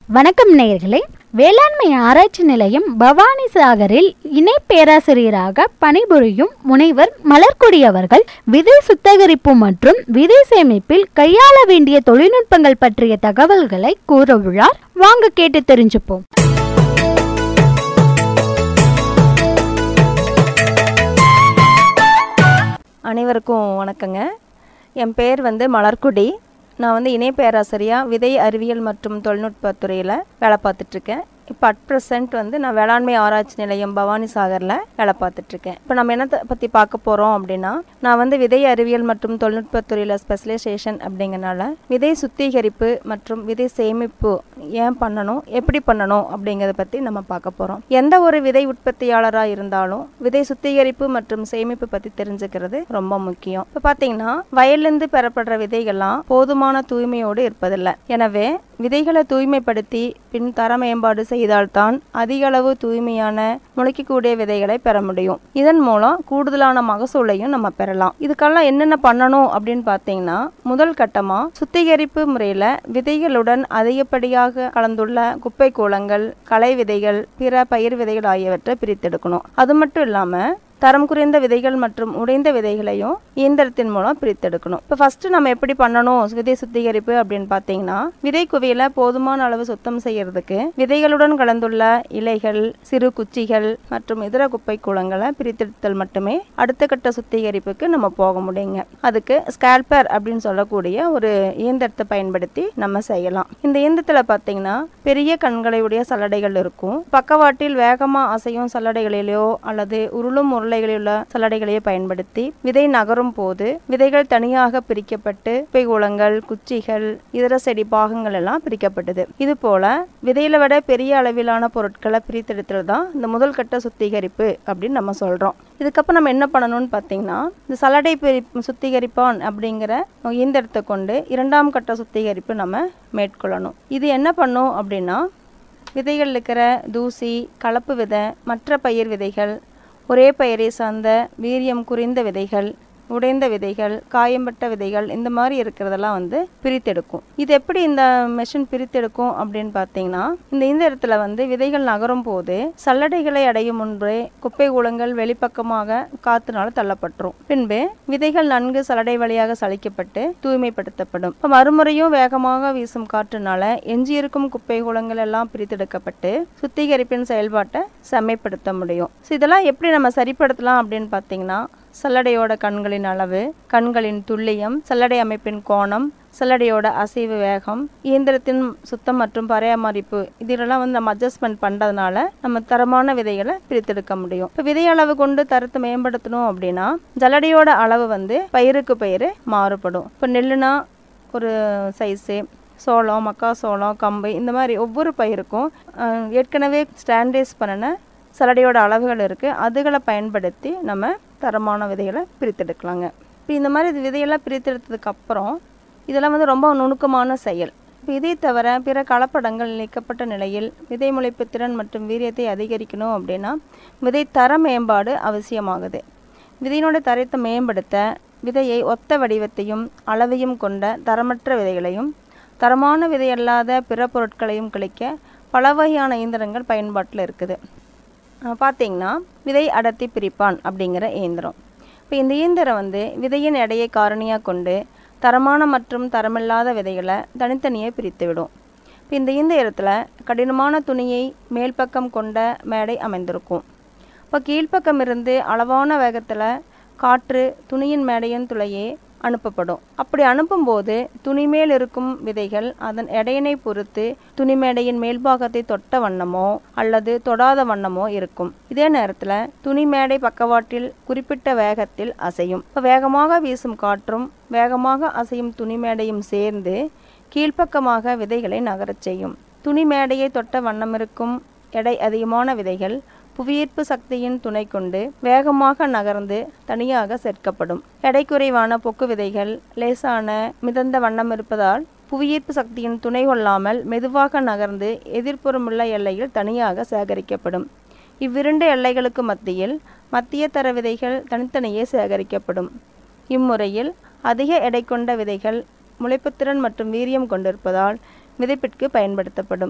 வணக்கம் நேயர்களே வேளாண்மை ஆராய்ச்சி நிலையம் பவானி சாகரில் இணை பேராசிரியராக பணிபுரியும் முனைவர் மலர்கொடி அவர்கள் விதை சுத்திகரிப்பு மற்றும் விதை சேமிப்பில் கையாள வேண்டிய தொழில்நுட்பங்கள் பற்றிய தகவல்களை கூற உள்ளார் வாங்க கேட்டு தெரிஞ்சுப்போம் அனைவருக்கும் வணக்கங்க என் பேர் வந்து மலர்குடி நான் வந்து இணை பேராசிரியாக விதை அறிவியல் மற்றும் தொழில்நுட்பத் துறையில் வேலை பார்த்துட்ருக்கேன் இப்போ அட் ப்ரெசென்ட் வந்து நான் வேளாண்மை ஆராய்ச்சி நிலையம் பவானி சாகரில் வேலை பார்த்துட்ருக்கேன் இப்போ நம்ம என்னத்தை பற்றி பார்க்க போகிறோம் அப்படின்னா நான் வந்து விதை அறிவியல் மற்றும் தொழில்நுட்பத் துறையில் ஸ்பெஷலைசேஷன் அப்படிங்கறனால விதை சுத்திகரிப்பு மற்றும் விதை சேமிப்பு ஏன் பண்ணணும் எப்படி பண்ணணும் அப்படிங்கிறத பற்றி நம்ம பார்க்க போகிறோம் எந்த ஒரு விதை உற்பத்தியாளராக இருந்தாலும் விதை சுத்திகரிப்பு மற்றும் சேமிப்பு பற்றி தெரிஞ்சுக்கிறது ரொம்ப முக்கியம் இப்போ பார்த்தீங்கன்னா வயல்லேருந்து பெறப்படுற விதைகள்லாம் போதுமான தூய்மையோடு இருப்பதில்லை எனவே விதைகளை தூய்மைப்படுத்தி பின் தர மேம்பாடு செய்தால்தான் அதிக அளவு தூய்மையான முளைக்கக்கூடிய விதைகளை பெற முடியும் இதன் மூலம் கூடுதலான மகசூலையும் நம்ம பெறலாம் இதுக்கெல்லாம் என்னென்ன பண்ணணும் அப்படின்னு பார்த்தீங்கன்னா முதல் கட்டமா சுத்திகரிப்பு முறையில் விதைகளுடன் அதிகப்படியாக கலந்துள்ள குப்பை கூலங்கள் களை விதைகள் பிற பயிர் விதைகள் ஆகியவற்றை பிரித்தெடுக்கணும் அது மட்டும் இல்லாமல் தரம் குறைந்த விதைகள் மற்றும் உடைந்த விதைகளையும் இயந்திரத்தின் மூலம் பிரித்தெடுக்கணும் இப்போ ஃபர்ஸ்ட் நம்ம எப்படி பண்ணணும் விதை சுத்திகரிப்பு அப்படின்னு பார்த்தீங்கன்னா விதை குவியல போதுமான அளவு சுத்தம் செய்யறதுக்கு விதைகளுடன் கலந்துள்ள இலைகள் சிறு குச்சிகள் மற்றும் இதர குப்பை கூலங்களை பிரித்தெடுத்தல் மட்டுமே அடுத்த கட்ட சுத்திகரிப்புக்கு நம்ம போக முடியுங்க அதுக்கு ஸ்கேல்பர் அப்படின்னு சொல்லக்கூடிய ஒரு இயந்திரத்தை பயன்படுத்தி நம்ம செய்யலாம் இந்த இயந்திரத்தில் பார்த்தீங்கன்னா பெரிய கண்களை உடைய சல்லடைகள் இருக்கும் பக்கவாட்டில் வேகமாக அசையும் சல்லடைகளிலோ அல்லது உருளும் உருளைகளில் உள்ள சல்லடைகளையோ பயன்படுத்தி விதை நகரும் போது விதைகள் தனியாக பிரிக்கப்பட்டு குப்பைகூலங்கள் குச்சிகள் இதர செடி பாகங்கள் எல்லாம் பிரிக்கப்பட்டது இது போல விதையில விட பெரிய அளவிலான பொருட்களை பிரித்தெடுத்தல் தான் இந்த முதல் கட்ட சுத்திகரிப்பு அப்படின்னு நம்ம சொல்றோம் இதுக்கப்புறம் நம்ம என்ன பண்ணணும்னு பார்த்தீங்கன்னா இந்த சல்லடை பிரி சுத்திகரிப்பான் அப்படிங்கிற இயந்திரத்தை கொண்டு இரண்டாம் கட்ட சுத்திகரிப்பு நம்ம மேற்கொள்ளணும் இது என்ன பண்ணும் அப்படின்னா விதைகள் இருக்கிற தூசி கலப்பு விதை மற்ற பயிர் விதைகள் ஒரே பயிரை சார்ந்த வீரியம் குறைந்த விதைகள் உடைந்த விதைகள் காயம்பட்ட விதைகள் இந்த மாதிரி இருக்கிறதெல்லாம் வந்து பிரித்தெடுக்கும் இது எப்படி இந்த மெஷின் பிரித்தெடுக்கும் அப்படின்னு பார்த்தீங்கன்னா இந்த இந்த இடத்துல வந்து விதைகள் நகரும் போது சல்லடைகளை அடையும் முன்பே குப்பை கூலங்கள் வெளிப்பக்கமாக காத்துனால தள்ளப்பட்டுரும் பின்பு விதைகள் நன்கு சல்லடை வழியாக சலிக்கப்பட்டு தூய்மைப்படுத்தப்படும் இப்போ மறுமுறையும் வேகமாக வீசும் காற்றுனால எஞ்சியிருக்கும் குப்பை கூலங்கள் எல்லாம் பிரித்தெடுக்கப்பட்டு சுத்திகரிப்பின் செயல்பாட்டை செம்மைப்படுத்த முடியும் ஸோ இதெல்லாம் எப்படி நம்ம சரிப்படுத்தலாம் அப்படின்னு பார்த்தீங்கன்னா சல்லடையோட கண்களின் அளவு கண்களின் துல்லியம் சல்லடை அமைப்பின் கோணம் சல்லடையோட அசைவு வேகம் இயந்திரத்தின் சுத்தம் மற்றும் பராமரிப்பு இதிலெல்லாம் வந்து நம்ம அட்ஜஸ்ட்மெண்ட் பண்ணுறதுனால நம்ம தரமான விதைகளை பிரித்தெடுக்க முடியும் இப்போ விதை அளவு கொண்டு தரத்தை மேம்படுத்தணும் அப்படின்னா ஜல்லடையோட அளவு வந்து பயிருக்கு பயிர் மாறுபடும் இப்போ நெல்லுனா ஒரு சைஸு சோளம் மக்காசோளம் கம்பு இந்த மாதிரி ஒவ்வொரு பயிருக்கும் அஹ், ஏற்கனவே ஸ்டாண்டர்டைஸ் பண்ணின சல்லடையோட அளவுகள் இருக்குது அதுகளை பயன்படுத்தி நம்ம தரமான விதைகளை பிரித்தெடுக்கலாங்க இப்போ இந்த மாதிரி இது விதையெல்லாம் பிரித்தெடுத்ததுக்கு அப்புறம் இதெல்லாம் வந்து ரொம்ப நுணுக்கமான செயல் இப்போ இதை தவிர பிற கலப்படங்கள் நீக்கப்பட்ட நிலையில் விதை முளைப்பு திறன் மற்றும் வீரியத்தை அதிகரிக்கணும் அப்படின்னா விதை தர மேம்பாடு அவசியமாகுது விதையினோட தரத்தை மேம்படுத்த விதையை ஒத்த வடிவத்தையும் அளவையும் கொண்ட தரமற்ற விதைகளையும் தரமான விதையல்லாத பிற பொருட்களையும் கிளைக்க பல வகையான இயந்திரங்கள் பயன்பாட்டில் இருக்குது அஹ் பார்த்தீங்கன்னா விதை அடர்த்தி பிரிப்பான் அப்படிங்கிற இயந்திரம் இப்போ இந்த இயந்திரம் வந்து விதையின் எடையை காரணியாக கொண்டு தரமான மற்றும் தரமில்லாத விதைகளை தனித்தனியே பிரித்து விடும் இப்போ இந்த இயந்திரத்தில் கடினமான துணியை மேல் பக்கம் கொண்ட மேடை அமைந்திருக்கும் இப்போ கீழ்ப்பக்கம் இருந்து அளவான வேகத்தில் காற்று துணியின் மேடையின் துளையே அனுப்பப்படும் அப்படி அனுப்பும்போது துணி மேல் இருக்கும் விதைகள் அதன் எடையினை பொறுத்து துணி மேடையின் மேல்பாகத்தை தொட்ட வண்ணமோ அல்லது தொடாத வண்ணமோ இருக்கும் இதே நேரத்தில் துணி மேடை பக்கவாட்டில் குறிப்பிட்ட வேகத்தில் அசையும் இப்போ வேகமாக வீசும் காற்றும் வேகமாக அசையும் துணி மேடையும் சேர்ந்து கீழ்ப்பக்கமாக விதைகளை நகரச் செய்யும் துணி மேடையை தொட்ட வண்ணமிருக்கும் எடை அதிகமான விதைகள் புவியீர்ப்பு சக்தியின் துணை கொண்டு வேகமாக நகர்ந்து தனியாக சேர்க்கப்படும் எடை குறைவான பொக்கு விதைகள் லேசான மிதந்த வண்ணம் இருப்பதால் புவியீர்ப்பு சக்தியின் துணை கொள்ளாமல் மெதுவாக நகர்ந்து எதிர்ப்புறமுள்ள எல்லையில் தனியாக சேகரிக்கப்படும் இவ்விரண்டு எல்லைகளுக்கு மத்தியில் மத்திய தர விதைகள் தனித்தனியே சேகரிக்கப்படும் இம்முறையில் அதிக எடை கொண்ட விதைகள் முளைப்புத்திறன் மற்றும் வீரியம் கொண்டிருப்பதால் விதைப்பிற்கு பயன்படுத்தப்படும்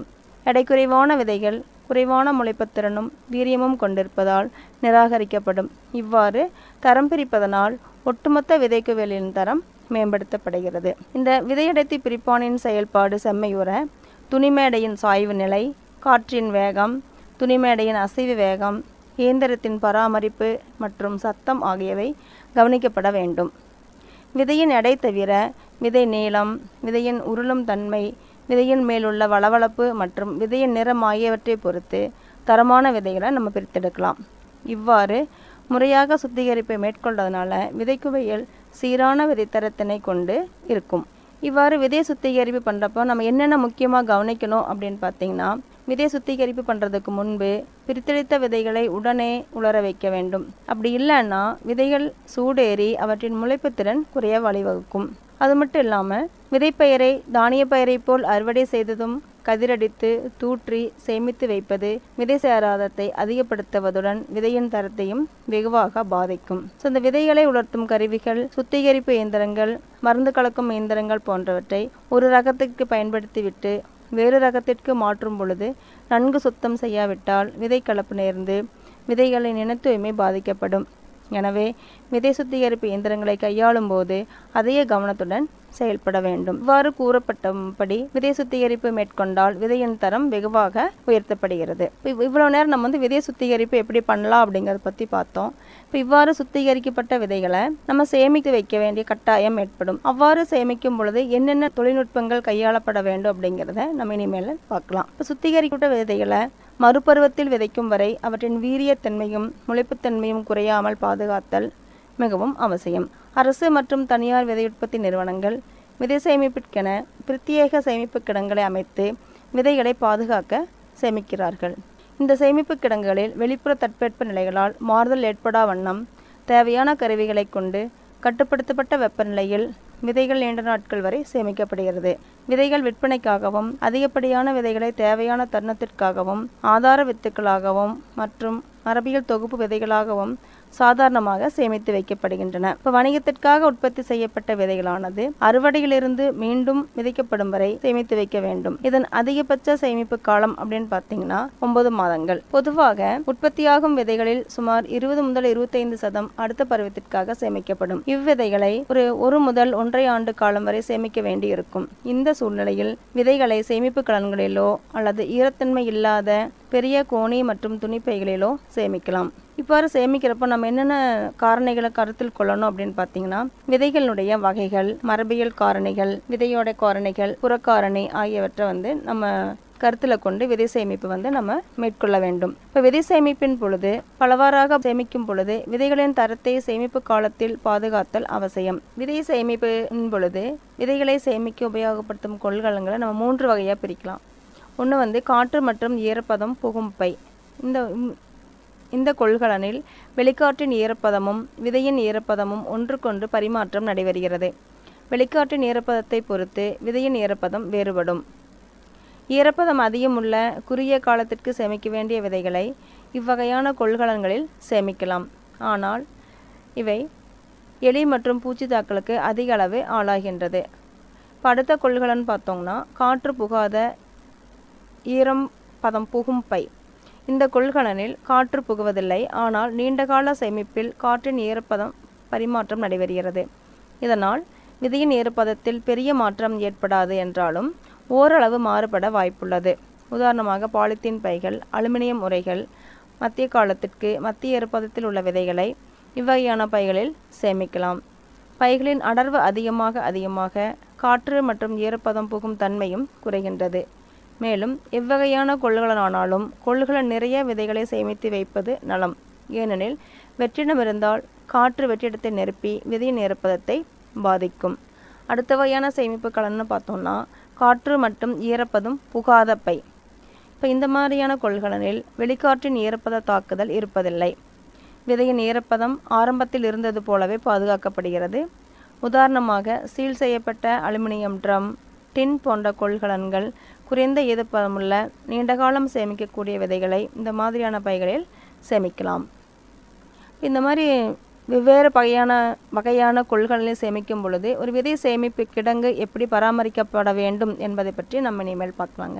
எடை குறைவான விதைகள் குறைவான முளைப்புத்திறனும் வீரியமும் கொண்டிருப்பதால் நிராகரிக்கப்படும் இவ்வாறு தரம் பிரிப்பதனால் ஒட்டுமொத்த விதைக்குவியலின் தரம் மேம்படுத்தப்படுகிறது இந்த விதையடர்த்தி பிரிப்பானின் செயல்பாடு செம்மையுற துணிமேடையின் சாய்வு நிலை காற்றின் வேகம் துணிமேடையின் அசைவு வேகம் இயந்திரத்தின் பராமரிப்பு மற்றும் சத்தம் ஆகியவை கவனிக்கப்பட வேண்டும் விதையின் எடை தவிர விதை நீளம் விதையின் உருளும் தன்மை விதையின் மேலுள்ள வளவளப்பு மற்றும் விதையின் நிறம் ஆகியவற்றை பொறுத்து தரமான விதைகளை நம்ம பிரித்தெடுக்கலாம் இவ்வாறு முறையாக சுத்திகரிப்பை மேற்கொள்வதனால விதைக்குவையில் சீரான விதைத்தரத்தினை கொண்டு இருக்கும் இவ்வாறு விதை சுத்திகரிப்பு பண்ணுறப்போ நம்ம என்னென்ன முக்கியமாக கவனிக்கணும் அப்படின்னு பார்த்தீங்கன்னா விதை சுத்திகரிப்பு பண்ணுறதுக்கு முன்பு பிரித்தெடுத்த விதைகளை உடனே உலர வைக்க வேண்டும் அப்படி இல்லைன்னா விதைகள் சூடேறி அவற்றின் முளைப்புத்திறன் குறைய வழிவகுக்கும் அது மட்டும் இல்லாமல் விதைப்பயிரை தானிய பயிரை போல் அறுவடை செய்ததும் கதிரடித்து தூற்றி சேமித்து வைப்பது விதை சேராதத்தை அதிகப்படுத்துவதுடன் விதையின் தரத்தையும் வெகுவாக பாதிக்கும் ஸோ இந்த விதைகளை உலர்த்தும் கருவிகள் சுத்திகரிப்பு இயந்திரங்கள் மருந்து கலக்கும் இயந்திரங்கள் போன்றவற்றை ஒரு ரகத்திற்கு பயன்படுத்திவிட்டு வேறு ரகத்திற்கு மாற்றும் பொழுது நன்கு சுத்தம் செய்யாவிட்டால் விதை கலப்பு நேர்ந்து விதைகளின் இன தூய்மை பாதிக்கப்படும் எனவே விதை சுத்திகரிப்பு இயந்திரங்களை கையாளும் போது அதிக கவனத்துடன் செயல்பட வேண்டும் இவ்வாறு கூறப்பட்டபடி விதை சுத்திகரிப்பு மேற்கொண்டால் விதையின் தரம் வெகுவாக உயர்த்தப்படுகிறது இவ்- இவ்வளவு நேரம் நம்ம வந்து விதை சுத்திகரிப்பு எப்படி பண்ணலாம் அப்படிங்கிறத பற்றி பார்த்தோம் இப்போ இவ்வாறு சுத்திகரிக்கப்பட்ட விதைகளை நம்ம சேமித்து வைக்க வேண்டிய கட்டாயம் ஏற்படும் அவ்வாறு சேமிக்கும் பொழுது என்னென்ன தொழில்நுட்பங்கள் கையாளப்பட வேண்டும் அப்படிங்கிறத நம்ம இனிமேல் பார்க்கலாம் இப்போ சுத்திகரிக்கப்பட்ட விதைகளை மறுபருவத்தில் விதைக்கும் வரை அவற்றின் வீரியத்தன்மையும் முளைப்புத்தன்மையும் குறையாமல் பாதுகாத்தல் மிகவும் அவசியம் அரசு மற்றும் தனியார் விதை உற்பத்தி நிறுவனங்கள் விதை சேமிப்பிற்கென பிரத்யேக சேமிப்பு கிடங்களை அமைத்து விதைகளை பாதுகாக்க சேமிக்கிறார்கள் இந்த சேமிப்பு கிடங்குகளில் வெளிப்புற தட்பவெப்ப நிலைகளால் மாறுதல் ஏற்படா வண்ணம் தேவையான கருவிகளை கொண்டு கட்டுப்படுத்தப்பட்ட வெப்பநிலையில் விதைகள் நீண்ட நாட்கள் வரை சேமிக்கப்படுகிறது விதைகள் விற்பனைக்காகவும் அதிகப்படியான விதைகளை தேவையான தருணத்திற்காகவும் ஆதார வித்துக்களாகவும் மற்றும் மரபியல் தொகுப்பு விதைகளாகவும் சாதாரணமாக சேமித்து வைக்கப்படுகின்றன இப்போ வணிகத்திற்காக உற்பத்தி செய்யப்பட்ட விதைகளானது அறுவடையிலிருந்து மீண்டும் விதைக்கப்படும் வரை சேமித்து வைக்க வேண்டும் இதன் அதிகபட்ச சேமிப்பு காலம் அப்படின்னு பார்த்தீங்கன்னா ஒன்பது மாதங்கள் பொதுவாக உற்பத்தியாகும் விதைகளில் சுமார் இருபது முதல் இருபத்தைந்து சதம் அடுத்த பருவத்திற்காக சேமிக்கப்படும் இவ்விதைகளை ஒரு ஒரு முதல் ஒன்றரை ஆண்டு காலம் வரை சேமிக்க வேண்டியிருக்கும் இந்த சூழ்நிலையில் விதைகளை சேமிப்பு கலன்களிலோ அல்லது ஈரத்தன்மை இல்லாத பெரிய கோணி மற்றும் துணிப்பைகளிலோ சேமிக்கலாம் இவ்வாறு சேமிக்கிறப்போ நம்ம என்னென்ன காரணிகளை கருத்தில் கொள்ளணும் அப்படின்னு பார்த்தீங்கன்னா விதைகளுடைய வகைகள் மரபியல் காரணிகள் விதையோட காரணிகள் புறக்காரணி ஆகியவற்றை வந்து நம்ம கருத்தில் கொண்டு விதை சேமிப்பு வந்து நம்ம மேற்கொள்ள வேண்டும் இப்போ விதை சேமிப்பின் பொழுது பலவாறாக சேமிக்கும் பொழுது விதைகளின் தரத்தை சேமிப்பு காலத்தில் பாதுகாத்தல் அவசியம் விதை சேமிப்பின் பொழுது விதைகளை சேமிக்க உபயோகப்படுத்தும் கொள்கலங்களை நம்ம மூன்று வகையாக பிரிக்கலாம் ஒன்று வந்து காற்று மற்றும் ஈரப்பதம் புகும் பை இந்த இந்த கொள்கலனில் வெளிக்காற்றின் ஈரப்பதமும் விதையின் ஈரப்பதமும் ஒன்றுக்கொன்று பரிமாற்றம் நடைபெறுகிறது வெளிக்காற்றின் ஈரப்பதத்தை பொறுத்து விதையின் ஈரப்பதம் வேறுபடும் ஈரப்பதம் அதிகமுள்ள குறுகிய காலத்திற்கு சேமிக்க வேண்டிய விதைகளை இவ்வகையான கொள்கலன்களில் சேமிக்கலாம் ஆனால் இவை எலி மற்றும் பூச்சி தாக்கலுக்கு அதிக அளவு ஆளாகின்றது இப்போ அடுத்த கொள்கலன் பார்த்தோம்னா காற்று புகாத ஈரம் பதம் புகும் பை இந்த கொள்கலனில் காற்று புகுவதில்லை ஆனால் நீண்டகால சேமிப்பில் காற்றின் ஈரப்பதம் பரிமாற்றம் நடைபெறுகிறது இதனால் விதையின் ஈரப்பதத்தில் பெரிய மாற்றம் ஏற்படாது என்றாலும் ஓரளவு மாறுபட வாய்ப்புள்ளது உதாரணமாக பாலித்தீன் பைகள் அலுமினியம் உரைகள் மத்திய காலத்திற்கு மத்திய ஈரப்பதத்தில் உள்ள விதைகளை இவ்வகையான பைகளில் சேமிக்கலாம் பைகளின் அடர்வு அதிகமாக அதிகமாக காற்று மற்றும் ஈரப்பதம் புகும் தன்மையும் குறைகின்றது மேலும் எவ்வகையான கொள்கலனானாலும் கொள்கலன் நிறைய விதைகளை சேமித்து வைப்பது நலம் ஏனெனில் வெற்றிடம் இருந்தால் காற்று வெற்றிடத்தை நிரப்பி விதையின் ஈரப்பதத்தை பாதிக்கும் அடுத்த வகையான சேமிப்பு கலன்னு பார்த்தோம்னா காற்று மற்றும் ஈரப்பதம் புகாத பை இப்போ இந்த மாதிரியான கொள்கலனில் வெளிக்காற்றின் ஈரப்பத தாக்குதல் இருப்பதில்லை விதையின் ஈரப்பதம் ஆரம்பத்தில் இருந்தது போலவே பாதுகாக்கப்படுகிறது உதாரணமாக சீல் செய்யப்பட்ட அலுமினியம் ட்ரம் டின் போன்ற கொள்கலன்கள் குறைந்த ஈரப்பதமுள்ள நீண்டகாலம் சேமிக்கக்கூடிய விதைகளை இந்த மாதிரியான பைகளில் சேமிக்கலாம் இந்த மாதிரி வெவ்வேறு வகையான வகையான கொள்கலனில் சேமிக்கும் பொழுது ஒரு விதை சேமிப்பு கிடங்கு எப்படி பராமரிக்கப்பட வேண்டும் என்பதை பற்றி நம்ம இனிமேல் பார்க்கலாங்க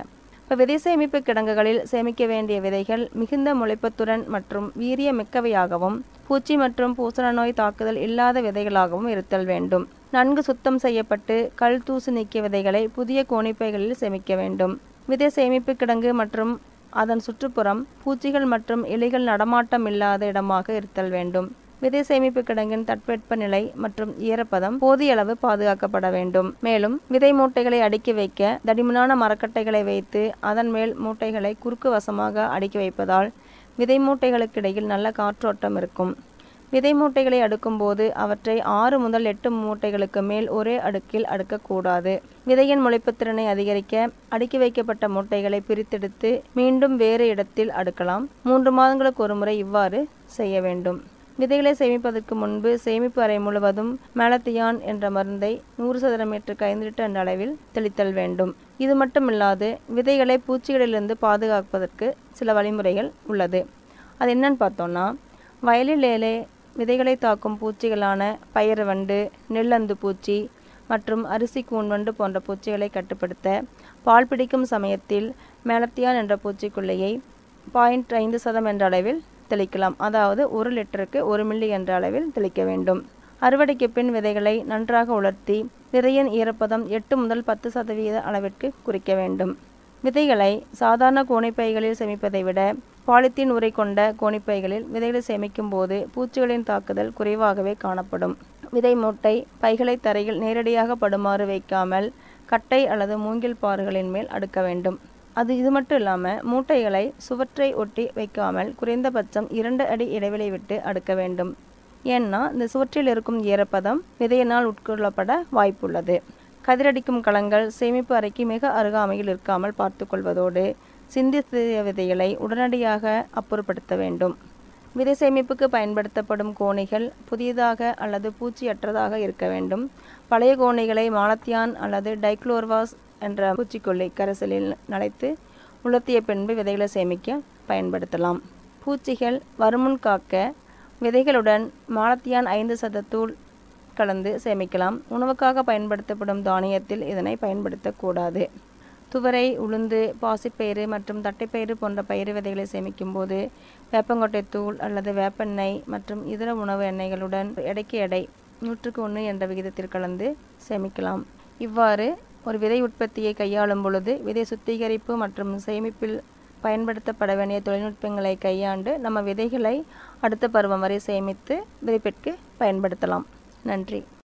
இப்போ விதை சேமிப்பு கிடங்குகளில் சேமிக்க வேண்டிய விதைகள் மிகுந்த முளைப்பத்துடன் மற்றும் வீரிய மிக்கவையாகவும் பூச்சி மற்றும் பூசண நோய் தாக்குதல் இல்லாத விதைகளாகவும் இருத்தல் வேண்டும் நன்கு சுத்தம் செய்யப்பட்டு கல் தூசு நீக்கிய விதைகளை புதிய கோணிப்பைகளில் சேமிக்க வேண்டும் விதை சேமிப்பு கிடங்கு மற்றும் அதன் சுற்றுப்புறம் பூச்சிகள் மற்றும் எலிகள் நடமாட்டம் இல்லாத இடமாக இருத்தல் வேண்டும் விதை சேமிப்பு கிடங்கின் தட்பவெப்பநிலை மற்றும் ஈரப்பதம் போதிய அளவு பாதுகாக்கப்பட வேண்டும் மேலும் விதை மூட்டைகளை அடுக்கி வைக்க தடிமனான மரக்கட்டைகளை வைத்து அதன் மேல் மூட்டைகளை குறுக்கு வசமாக அடுக்கி வைப்பதால் விதை மூட்டைகளுக்கு இடையில் நல்ல காற்றோட்டம் இருக்கும் விதை மூட்டைகளை அடுக்கும்போது அவற்றை ஆறு முதல் எட்டு மூட்டைகளுக்கு மேல் ஒரே அடுக்கில் அடுக்கக்கூடாது விதையின் முளைப்புத்திறனை அதிகரிக்க அடுக்கி வைக்கப்பட்ட மூட்டைகளை பிரித்தெடுத்து மீண்டும் வேறு இடத்தில் அடுக்கலாம் மூன்று மாதங்களுக்கு ஒரு முறை இவ்வாறு செய்ய வேண்டும் விதைகளை சேமிப்பதற்கு முன்பு சேமிப்பு அறை முழுவதும் மேலத்தியான் என்ற மருந்தை நூறு சதுர மீட்டருக்கு ஐந்து லிட்டர் என்ற அளவில் தெளித்தல் வேண்டும் இது மட்டுமில்லாது விதைகளை பூச்சிகளிலிருந்து பாதுகாப்பதற்கு சில வழிமுறைகள் உள்ளது அது என்னன்னு பார்த்தோம்னா வயலிலேலே விதைகளை தாக்கும் பூச்சிகளான பயறு வண்டு நெல்லந்து பூச்சி மற்றும் அரிசி கூன்வண்டு போன்ற பூச்சிகளை கட்டுப்படுத்த பால் பிடிக்கும் சமயத்தில் மேலத்தியான் என்ற பூச்சிக்கொல்லியை பாயிண்ட் ஐந்து சதம் என்ற அளவில் தெளிக்கலாம் அதாவது ஒரு லிட்டருக்கு ஒரு மில்லி என்ற அளவில் தெளிக்க வேண்டும் அறுவடைக்கு பின் விதைகளை நன்றாக உலர்த்தி விதையின் ஈரப்பதம் எட்டு முதல் பத்து சதவீத அளவிற்கு குறிக்க வேண்டும் விதைகளை சாதாரண கோணிப்பைகளில் சேமிப்பதை விட பாலித்தீன் உரை கொண்ட கோணிப்பைகளில் விதைகளை சேமிக்கும் போது பூச்சிகளின் தாக்குதல் குறைவாகவே காணப்படும் விதை மூட்டை பைகளை தரையில் நேரடியாக படுமாறு வைக்காமல் கட்டை அல்லது மூங்கில் பாறுகளின் மேல் அடுக்க வேண்டும் அது இது மட்டும் இல்லாமல் மூட்டைகளை சுவற்றை ஒட்டி வைக்காமல் குறைந்தபட்சம் இரண்டு அடி இடைவெளி விட்டு அடுக்க வேண்டும் ஏன்னா இந்த சுவற்றில் இருக்கும் ஈரப்பதம் விதையினால் உட்கொள்ளப்பட வாய்ப்புள்ளது கதிரடிக்கும் களங்கள் சேமிப்பு அறைக்கு மிக அருகாமையில் இருக்காமல் பார்த்துக்கொள்வதோடு சிந்திய விதைகளை உடனடியாக அப்புறப்படுத்த வேண்டும் விதை சேமிப்புக்கு பயன்படுத்தப்படும் கோணிகள் புதியதாக அல்லது பூச்சியற்றதாக இருக்க வேண்டும் பழைய கோணிகளை மாலத்தியான் அல்லது டைக்ளோர்வாஸ் என்ற பூச்சிக்கொல்லி கரைசலில் நனைத்து உலர்த்திய பின்பு விதைகளை சேமிக்க பயன்படுத்தலாம் பூச்சிகள் வருமுன் காக்க விதைகளுடன் மாலத்தியான் ஐந்து சதத்தூள் கலந்து சேமிக்கலாம் உணவுக்காக பயன்படுத்தப்படும் தானியத்தில் இதனை பயன்படுத்தக்கூடாது துவரை உளுந்து பாசிப்பயிறு மற்றும் தட்டைப்பயிறு போன்ற பயிறு விதைகளை சேமிக்கும் போது வேப்பங்கொட்டை தூள் அல்லது வேப்பெண்ணெய் மற்றும் இதர உணவு எண்ணெய்களுடன் எடைக்கு எடை நூற்றுக்கு ஒன்று என்ற விகிதத்தில் கலந்து சேமிக்கலாம் இவ்வாறு ஒரு விதை உற்பத்தியை கையாளும் பொழுது விதை சுத்திகரிப்பு மற்றும் சேமிப்பில் பயன்படுத்தப்பட வேண்டிய தொழில்நுட்பங்களை கையாண்டு நம்ம விதைகளை அடுத்த பருவம் வரை சேமித்து விதைப்பிற்கு பயன்படுத்தலாம் நன்றி